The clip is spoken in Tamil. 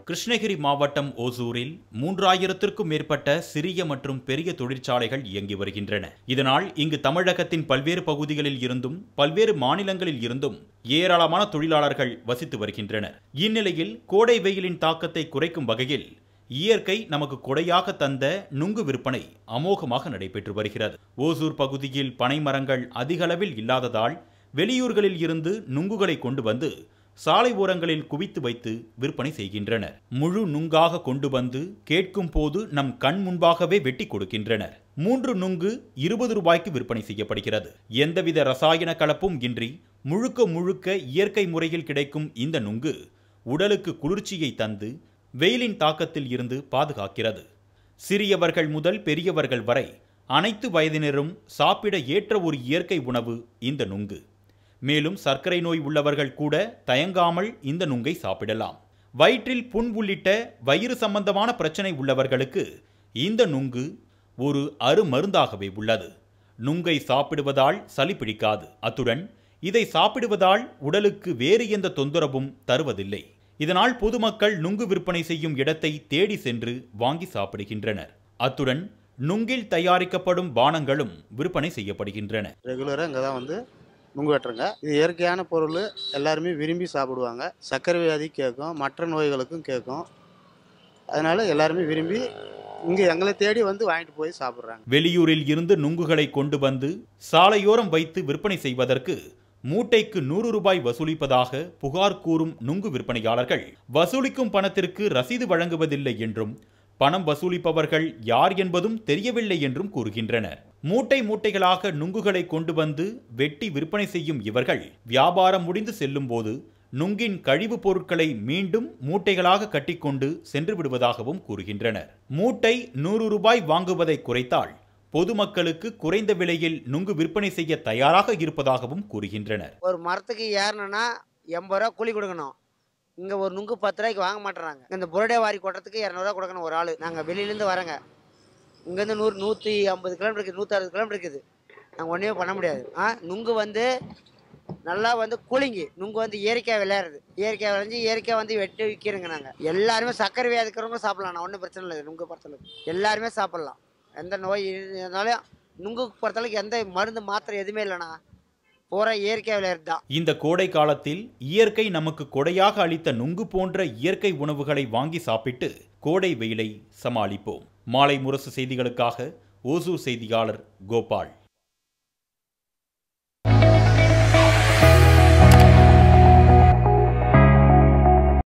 கிருஷ்ணகிரி மாவட்டம் ஓசூரில் மூன்றாயிரத்திற்கும் மேற்பட்ட சிறிய மற்றும் பெரிய தொழிற்சாலைகள் இயங்கி வருகின்றன இதனால் இங்கு தமிழகத்தின் பல்வேறு பகுதிகளில் இருந்தும் பல்வேறு மாநிலங்களில் இருந்தும் ஏராளமான தொழிலாளர்கள் வசித்து வருகின்றனர் இந்நிலையில் கோடை வெயிலின் தாக்கத்தை குறைக்கும் வகையில் இயற்கை நமக்கு கொடையாக தந்த நுங்கு விற்பனை அமோகமாக நடைபெற்று வருகிறது ஓசூர் பகுதியில் பனைமரங்கள் அதிகளவில் இல்லாததால் வெளியூர்களில் இருந்து நுங்குகளை கொண்டு வந்து சாலை ஓரங்களில் குவித்து வைத்து விற்பனை செய்கின்றனர் முழு நுங்காக கொண்டு வந்து கேட்கும் போது நம் கண் முன்பாகவே வெட்டி கொடுக்கின்றனர் மூன்று நுங்கு இருபது ரூபாய்க்கு விற்பனை செய்யப்படுகிறது எந்தவித ரசாயன கலப்பும் இன்றி முழுக்க முழுக்க இயற்கை முறையில் கிடைக்கும் இந்த நுங்கு உடலுக்கு குளிர்ச்சியை தந்து வெயிலின் தாக்கத்தில் இருந்து பாதுகாக்கிறது சிறியவர்கள் முதல் பெரியவர்கள் வரை அனைத்து வயதினரும் சாப்பிட ஏற்ற ஒரு இயற்கை உணவு இந்த நுங்கு மேலும் சர்க்கரை நோய் உள்ளவர்கள் கூட தயங்காமல் இந்த நுங்கை சாப்பிடலாம் வயிற்றில் புண் உள்ளிட்ட வயிறு சம்பந்தமான பிரச்சனை உள்ளவர்களுக்கு இந்த நுங்கு ஒரு அருமருந்தாகவே உள்ளது நுங்கை சாப்பிடுவதால் சளி பிடிக்காது அத்துடன் இதை சாப்பிடுவதால் உடலுக்கு வேறு எந்த தொந்தரவும் தருவதில்லை இதனால் பொதுமக்கள் நுங்கு விற்பனை செய்யும் இடத்தை தேடி சென்று வாங்கி சாப்பிடுகின்றனர் அத்துடன் நுங்கில் தயாரிக்கப்படும் பானங்களும் விற்பனை செய்யப்படுகின்றன ரெகுலராக இங்கே தான் வந்து நுங்கு வெட்டுறங்க இது இயற்கையான பொருள் எல்லாருமே விரும்பி சாப்பிடுவாங்க சர்க்கரை வியாதி கேட்கும் மற்ற நோய்களுக்கும் கேட்கும் அதனால எல்லாருமே விரும்பி இங்கே எங்களை தேடி வந்து வாங்கிட்டு போய் சாப்பிட்றாங்க வெளியூரில் இருந்து நுங்குகளை கொண்டு வந்து சாலையோரம் வைத்து விற்பனை செய்வதற்கு மூட்டைக்கு நூறு ரூபாய் வசூலிப்பதாக புகார் கூறும் நுங்கு விற்பனையாளர்கள் வசூலிக்கும் பணத்திற்கு ரசீது வழங்குவதில்லை என்றும் பணம் வசூலிப்பவர்கள் யார் என்பதும் தெரியவில்லை என்றும் கூறுகின்றனர் மூட்டை மூட்டைகளாக நுங்குகளை கொண்டு வந்து வெட்டி விற்பனை செய்யும் இவர்கள் வியாபாரம் முடிந்து செல்லும்போது நுங்கின் கழிவுப் பொருட்களை மீண்டும் மூட்டைகளாக கட்டிக்கொண்டு சென்று விடுவதாகவும் கூறுகின்றனர் மூட்டை நூறு ரூபாய் வாங்குவதை குறைத்தால் பொதுமக்களுக்கு குறைந்த விலையில் நுங்கு விற்பனை செய்ய தயாராக இருப்பதாகவும் கூறுகின்றனர் ஒரு மரத்துக்கு ஏறணும்னா எண்பது ரூபா கூலி கொடுக்கணும் இங்கே ஒரு நுங்கு பத்து ரூபாய்க்கு வாங்க மாட்டேறாங்க இந்த புரடே வாரி கொட்டுறதுக்கு இரநூறுவா கொடுக்கணும் ஒரு ஆள் நாங்கள் வெளியிலேருந்து வரேங்க இங்கேருந்து நூறு நூற்றி ஐம்பது கிலோமீட்டர் இருக்குது நூற்றி அறுபது கிலோமீட்டர் இருக்குது நாங்கள் ஒன்றுமே பண்ண முடியாது ஆ நுங்கு வந்து நல்லா வந்து கூலிங்கு நுங்கு வந்து இயற்கையாக விளையாடுறது இயற்கையாக விளைஞ்சி இயற்கையாக வந்து வெட்டி விற்கிறோங்க நாங்கள் எல்லாருமே சர்க்கரை வியாதி இருக்கிறவங்க சாப்பிடலாம் நான் ஒன்றும் பிரச்சனை இல்லை நுங்கு பொறுத்தளவுக்கு எல்லாருமே சாப்பிட்லாம் எந்த நோய் இருந்தாலும் நுங்கு பொறுத்தளவுக்கு எந்த மருந்து மாத்திரை எதுவுமே இல்லைண்ணா பூரா இயற்கையாக விளையாடுறது தான் இந்த கோடை காலத்தில் இயற்கை நமக்கு கொடையாக அளித்த நுங்கு போன்ற இயற்கை உணவுகளை வாங்கி சாப்பிட்டு கோடை வெயிலை சமாளிப்போம் மாலை முரசு செய்திகளுக்காக ஓசூர் செய்தியாளர் கோபால்